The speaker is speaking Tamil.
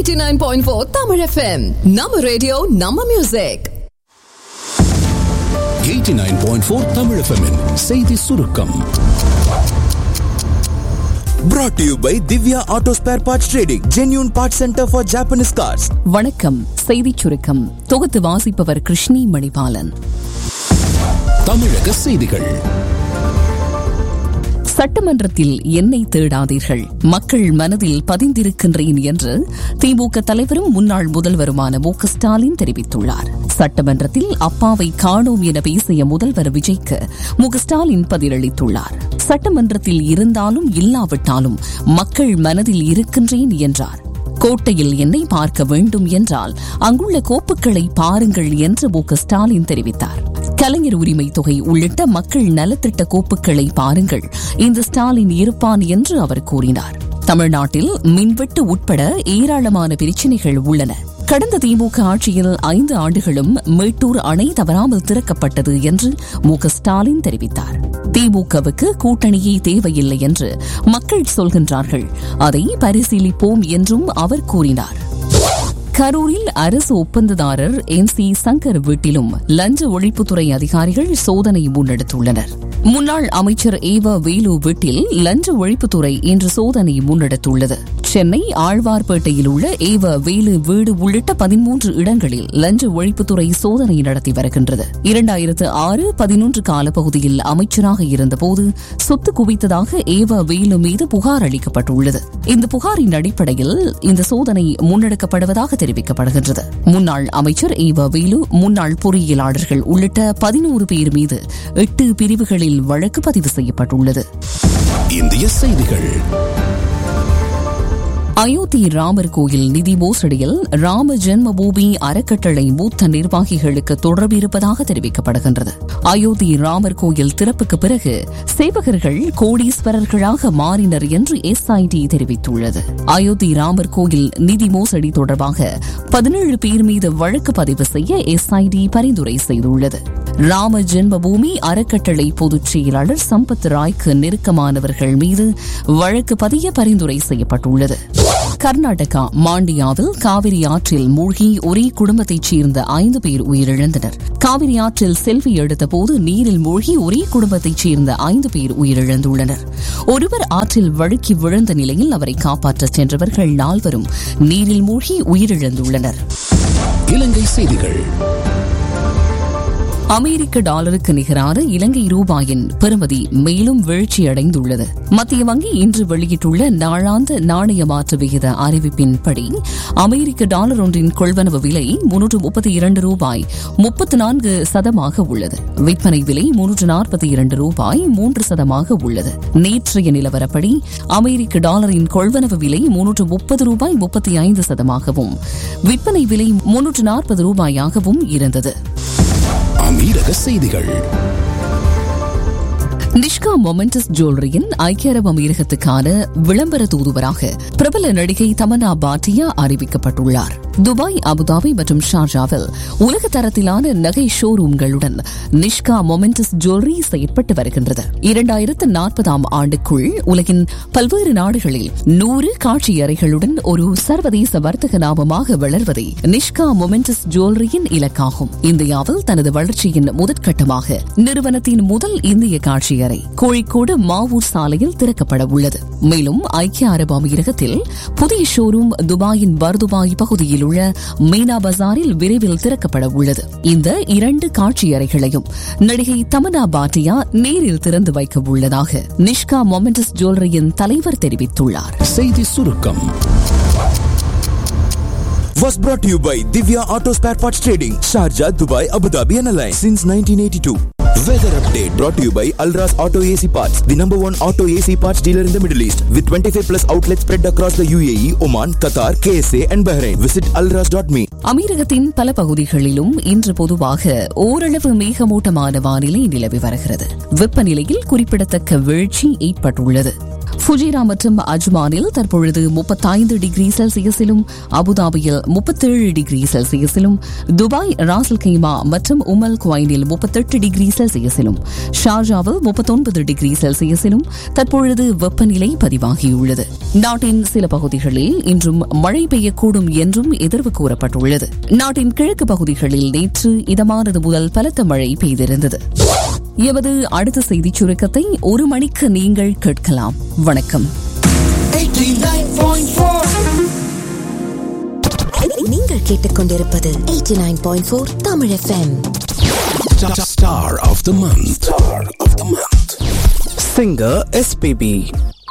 89.4 Tamil FM. நம்ம ரேடியோ நம்ம மியூசிக் 89.4 Tamil FM -இன் செய்தி சுருக்கம் Brought to you by Divya Auto Spare Parts Trading, genuine parts center for Japanese cars. வணக்கம் செய்திச் சுருக்கம் தொகுத்து வாசிப்பவர் கிருஷ்ணி மணிபாலன் தமிழக செய்திகள் சட்டமன்றத்தில் என்னை தேடாதீர்கள் மக்கள் மனதில் பதிந்திருக்கின்றேன் என்று திமுக தலைவரும் முன்னாள் முதல்வருமான மு க ஸ்டாலின் தெரிவித்துள்ளார் சட்டமன்றத்தில் அப்பாவை காணோம் என பேசிய முதல்வர் விஜய்க்கு மு க ஸ்டாலின் பதிலளித்துள்ளார் சட்டமன்றத்தில் இருந்தாலும் இல்லாவிட்டாலும் மக்கள் மனதில் இருக்கின்றேன் என்றார் கோட்டையில் என்னை பார்க்க வேண்டும் என்றால் அங்குள்ள கோப்புகளை பாருங்கள் என்று மு க ஸ்டாலின் தெரிவித்தார் கலைஞர் உரிமை தொகை உள்ளிட்ட மக்கள் நலத்திட்ட கோப்புகளை பாருங்கள் இந்த ஸ்டாலின் இருப்பான் என்று அவர் கூறினார் தமிழ்நாட்டில் மின்வெட்டு உட்பட ஏராளமான பிரச்சினைகள் உள்ளன கடந்த திமுக ஆட்சியில் ஐந்து ஆண்டுகளும் மேட்டூர் அணை தவறாமல் திறக்கப்பட்டது என்று மு க ஸ்டாலின் தெரிவித்தார் திமுகவுக்கு கூட்டணியே தேவையில்லை என்று மக்கள் சொல்கின்றார்கள் அதை பரிசீலிப்போம் என்றும் அவர் கூறினார் கரூரில் அரசு ஒப்பந்ததாரர் என் சி சங்கர் வீட்டிலும் லஞ்ச ஒழிப்புத்துறை அதிகாரிகள் சோதனை முன்னெடுத்துள்ளனர் முன்னாள் அமைச்சர் ஏவ வேலு வீட்டில் லஞ்ச ஒழிப்புத்துறை இன்று சோதனை முன்னெடுத்துள்ளது சென்னை ஆழ்வார்பேட்டையில் உள்ள ஏவ வேலு வீடு உள்ளிட்ட பதிமூன்று இடங்களில் லஞ்ச ஒழிப்புத்துறை சோதனை நடத்தி வருகின்றது இரண்டாயிரத்து ஆறு பதினொன்று காலப்பகுதியில் அமைச்சராக இருந்தபோது சொத்து குவித்ததாக ஏவ வேலு மீது புகார் அளிக்கப்பட்டுள்ளது இந்த புகாரின் அடிப்படையில் இந்த சோதனை முன்னெடுக்கப்படுவதாக தெரிவிக்கப்படுகின்றது முன்னாள் அமைச்சர் ஏவ வேலு முன்னாள் பொறியியலாளர்கள் உள்ளிட்ட பதினோரு பேர் மீது எட்டு பிரிவுகளில் வழக்கு பதிவு செய்யப்பட்டுள்ளது இந்திய செய்திகள் அயோத்தி ராமர் கோயில் நிதி மோசடியில் ராம ஜென்மபூமி அறக்கட்டளை மூத்த நிர்வாகிகளுக்கு தொடர்பு இருப்பதாக தெரிவிக்கப்படுகின்றது அயோத்தி ராமர் கோயில் திறப்புக்கு பிறகு சேவகர்கள் கோடீஸ்வரர்களாக மாறினர் என்று எஸ்ஐடி தெரிவித்துள்ளது அயோத்தி ராமர் கோயில் நிதி மோசடி தொடர்பாக பதினேழு பேர் மீது வழக்கு பதிவு செய்ய எஸ்ஐடி பரிந்துரை செய்துள்ளது ராம ஜென்மபூமி அறக்கட்டளை பொதுச் செயலாளர் சம்பத் ராய்க்கு நெருக்கமானவர்கள் மீது வழக்கு பதிய பரிந்துரை செய்யப்பட்டுள்ளது கர்நாடகா மாண்டியாவில் காவிரி ஆற்றில் மூழ்கி ஒரே குடும்பத்தைச் சேர்ந்த ஐந்து பேர் உயிரிழந்தனர் காவிரி ஆற்றில் செல்ஃபி எடுத்தபோது நீரில் மூழ்கி ஒரே குடும்பத்தைச் சேர்ந்த ஐந்து பேர் உயிரிழந்துள்ளனர் ஒருவர் ஆற்றில் வழுக்கி விழுந்த நிலையில் அவரை காப்பாற்றச் சென்றவர்கள் நால்வரும் நீரில் மூழ்கி உயிரிழந்துள்ளனர் இலங்கை செய்திகள் அமெரிக்க டாலருக்கு நிகரான இலங்கை ரூபாயின் பெறுமதி மேலும் வீழ்ச்சியடைந்துள்ளது மத்திய வங்கி இன்று வெளியிட்டுள்ள நாளாந்த நாணய மாற்று விகித அறிவிப்பின்படி அமெரிக்க டாலர் ஒன்றின் கொள்வனவு விலை முன்னூற்று முப்பத்தி இரண்டு ரூபாய் முப்பத்து நான்கு சதமாக உள்ளது விற்பனை விலை முன்னூற்று நாற்பத்தி இரண்டு ரூபாய் மூன்று சதமாக உள்ளது நேற்றைய நிலவரப்படி அமெரிக்க டாலரின் கொள்வனவு விலை முன்னூற்று முப்பது ரூபாய் முப்பத்தி ஐந்து சதமாகவும் விற்பனை விலை முன்னூற்று நாற்பது ரூபாயாகவும் இருந்தது அமீரக செய்திகள் நிஷ்கா மொமெண்டஸ் ஜுவல்லரியின் ஐக்கிய அரபு அமீரகத்துக்கான விளம்பர தூதுவராக பிரபல நடிகை தமன்னா பாட்டியா அறிவிக்கப்பட்டுள்ளார் துபாய் அபுதாபி மற்றும் ஷார்ஜாவில் உலக தரத்திலான நகை ஷோரூம்களுடன் நிஷ்கா மொமெண்டஸ் ஜுவல்லரி செயற்பட்டு வருகின்றது இரண்டாயிரத்து நாற்பதாம் ஆண்டுக்குள் உலகின் பல்வேறு நாடுகளில் நூறு காட்சி அறைகளுடன் ஒரு சர்வதேச வர்த்தக நாமமாக வளர்வதே நிஷ்கா மொமெண்டஸ் ஜுவல்லரியின் இலக்காகும் இந்தியாவில் தனது வளர்ச்சியின் முதற்கட்டமாக நிறுவனத்தின் முதல் இந்திய காட்சி அறை கோழிக்கோடு மாவூர் சாலையில் திறக்கப்பட உள்ளது மேலும் ஐக்கிய அரபு அமீரகத்தில் புதிய ஷோரூம் துபாயின் பர்துபாய் பகுதியில் உள்ள மீனா பஜாரில் விரைவில் திறக்கப்பட உள்ளது இந்த இரண்டு காட்சி அறைகளையும் நடிகை தமனா பாட்டியா நேரில் திறந்து வைக்க உள்ளதாக நிஷ்கா மொமெண்டஸ் ஜுவல்லரியின் தலைவர் தெரிவித்துள்ளார் செய்தி சுருக்கம் Was brought to you by Divya Auto Spare Parts Trading, Sharjah, Dubai, Abu Dhabi, and Alliance since 1982. Weather update brought to you by Alras Auto AC Parts, the number one auto AC parts dealer in the Middle East, with 25 plus outlets spread across the UAE, Oman, Qatar, KSA, and Bahrain. Visit alras.me. அமீரகத்தின் பல பகுதிகளிலும் இன்று பொதுவாக ஓரளவு மேகமூட்டமான வானிலை நிலவி வருகிறது வெப்பநிலையில் குறிப்பிடத்தக்க வீழ்ச்சி ஏற்பட்டுள்ளது ஃபுஜிரா மற்றும் அஜ்மானில் தற்பொழுது முப்பத்தைந்து டிகிரி செல்சியஸிலும் அபுதாபியில் முப்பத்தேழு டிகிரி செல்சியஸிலும் துபாய் ராசல் கைமா மற்றும் உமல் குவைனில் முப்பத்தெட்டு டிகிரி செல்சியஸிலும் ஷார்ஜாவில் முப்பத்தொன்பது டிகிரி செல்சியஸிலும் தற்பொழுது வெப்பநிலை பதிவாகியுள்ளது நாட்டின் சில பகுதிகளில் இன்றும் மழை பெய்யக்கூடும் என்றும் எதிர்வு கூறப்பட்டுள்ளது நாட்டின் கிழக்கு பகுதிகளில் நேற்று இதமானது முதல் பலத்த மழை பெய்திருந்தது எமது அடுத்த செய்திச் சுருக்கத்தை ஒரு மணிக்கு நீங்கள் கேட்கலாம் வணக்கம் நீங்கள் கேட்டுக்கொண்டிருப்பது 89.4 Tamil FM Star of the month. Star of the month. Singer SPB